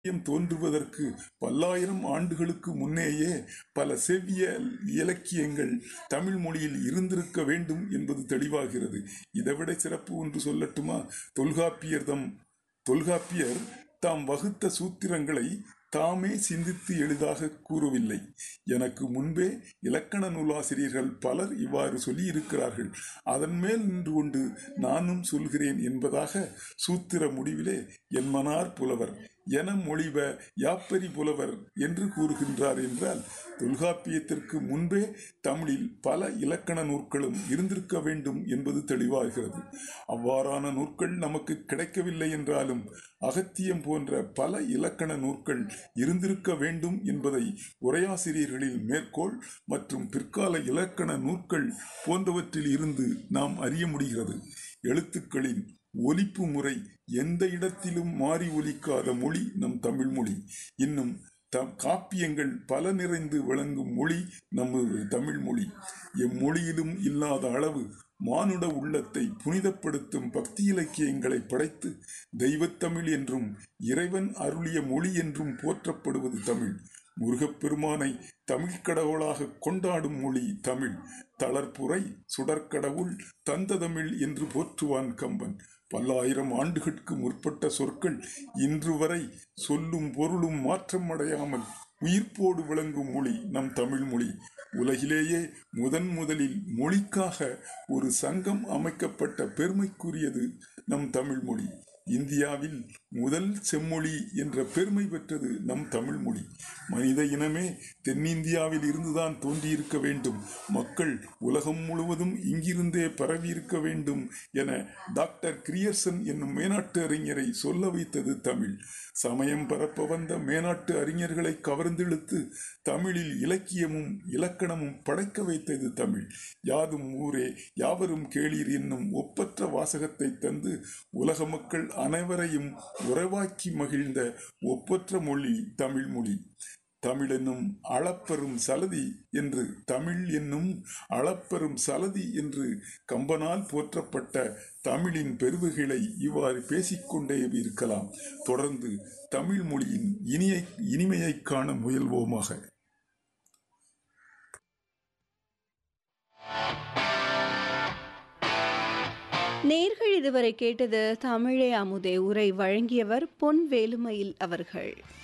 இலக்கியம் தோன்றுவதற்கு பல்லாயிரம் ஆண்டுகளுக்கு முன்னேயே பல செவ்விய இலக்கியங்கள் தமிழ் மொழியில் இருந்திருக்க வேண்டும் என்பது தெளிவாகிறது இதைவிட சிறப்பு ஒன்று சொல்லட்டுமா தொல்காப்பியர் தம் தொல்காப்பியர் தாம் வகுத்த சூத்திரங்களை தாமே சிந்தித்து எளிதாக கூறவில்லை எனக்கு முன்பே இலக்கண நூலாசிரியர்கள் பலர் இவ்வாறு சொல்லியிருக்கிறார்கள் அதன் மேல் நின்று கொண்டு நானும் சொல்கிறேன் என்பதாக சூத்திர முடிவிலே என் மனார் புலவர் என மொழிவ யாப்பரி புலவர் என்று கூறுகின்றார் என்றால் தொல்காப்பியத்திற்கு முன்பே தமிழில் பல இலக்கண நூற்களும் இருந்திருக்க வேண்டும் என்பது தெளிவாகிறது அவ்வாறான நூற்கள் நமக்கு கிடைக்கவில்லை என்றாலும் அகத்தியம் போன்ற பல இலக்கண நூற்கள் இருந்திருக்க வேண்டும் என்பதை உரையாசிரியர்களில் மேற்கோள் மற்றும் பிற்கால இலக்கண நூற்கள் போன்றவற்றில் இருந்து நாம் அறிய முடிகிறது எழுத்துக்களின் ஒலிப்பு முறை எந்த இடத்திலும் மாறி ஒலிக்காத மொழி நம் தமிழ் மொழி இன்னும் தம் காப்பியங்கள் பல நிறைந்து விளங்கும் மொழி நமது தமிழ் மொழி எம்மொழியிலும் இல்லாத அளவு மானுட உள்ளத்தை புனிதப்படுத்தும் பக்தி இலக்கியங்களை படைத்து தெய்வத்தமிழ் என்றும் இறைவன் அருளிய மொழி என்றும் போற்றப்படுவது தமிழ் முருகப்பெருமானை தமிழ் கடவுளாக கொண்டாடும் மொழி தமிழ் தளர்ப்புரை சுடற்கடவுள் தந்த தமிழ் என்று போற்றுவான் கம்பன் பல்லாயிரம் ஆண்டுகளுக்கு முற்பட்ட சொற்கள் இன்று வரை சொல்லும் பொருளும் மாற்றம் அடையாமல் உயிர்ப்போடு விளங்கும் மொழி நம் தமிழ் மொழி உலகிலேயே முதன் முதலில் மொழிக்காக ஒரு சங்கம் அமைக்கப்பட்ட பெருமைக்குரியது நம் தமிழ் மொழி இந்தியாவில் முதல் செம்மொழி என்ற பெருமை பெற்றது நம் தமிழ் மொழி மனித இனமே தென்னிந்தியாவில் இருந்துதான் தோன்றியிருக்க வேண்டும் மக்கள் உலகம் முழுவதும் இங்கிருந்தே பரவியிருக்க வேண்டும் என டாக்டர் கிரியர்சன் என்னும் மேனாட்டு அறிஞரை சொல்ல வைத்தது தமிழ் சமயம் பரப்ப வந்த மேனாட்டு அறிஞர்களை கவர்ந்தெழுத்து தமிழில் இலக்கியமும் இலக்கணமும் படைக்க வைத்தது தமிழ் யாதும் ஊரே யாவரும் கேளீர் என்னும் ஒப்பற்ற வாசகத்தை தந்து உலக மக்கள் அனைவரையும் உறவாக்கி மகிழ்ந்த ஒப்பற்ற மொழி தமிழ் மொழி தமிழ் என்னும் அளப்பெரும் சலதி என்று தமிழ் என்னும் அளப்பெரும் சலதி என்று கம்பனால் போற்றப்பட்ட தமிழின் பெருவுகளை இவ்வாறு பேசிக்கொண்டே இருக்கலாம் தொடர்ந்து தமிழ் மொழியின் இனிய இனிமையை காண முயல்வோமாக நேர்கள் இதுவரை கேட்டது தமிழே அமுதே உரை வழங்கியவர் பொன் வேலுமயில் அவர்கள்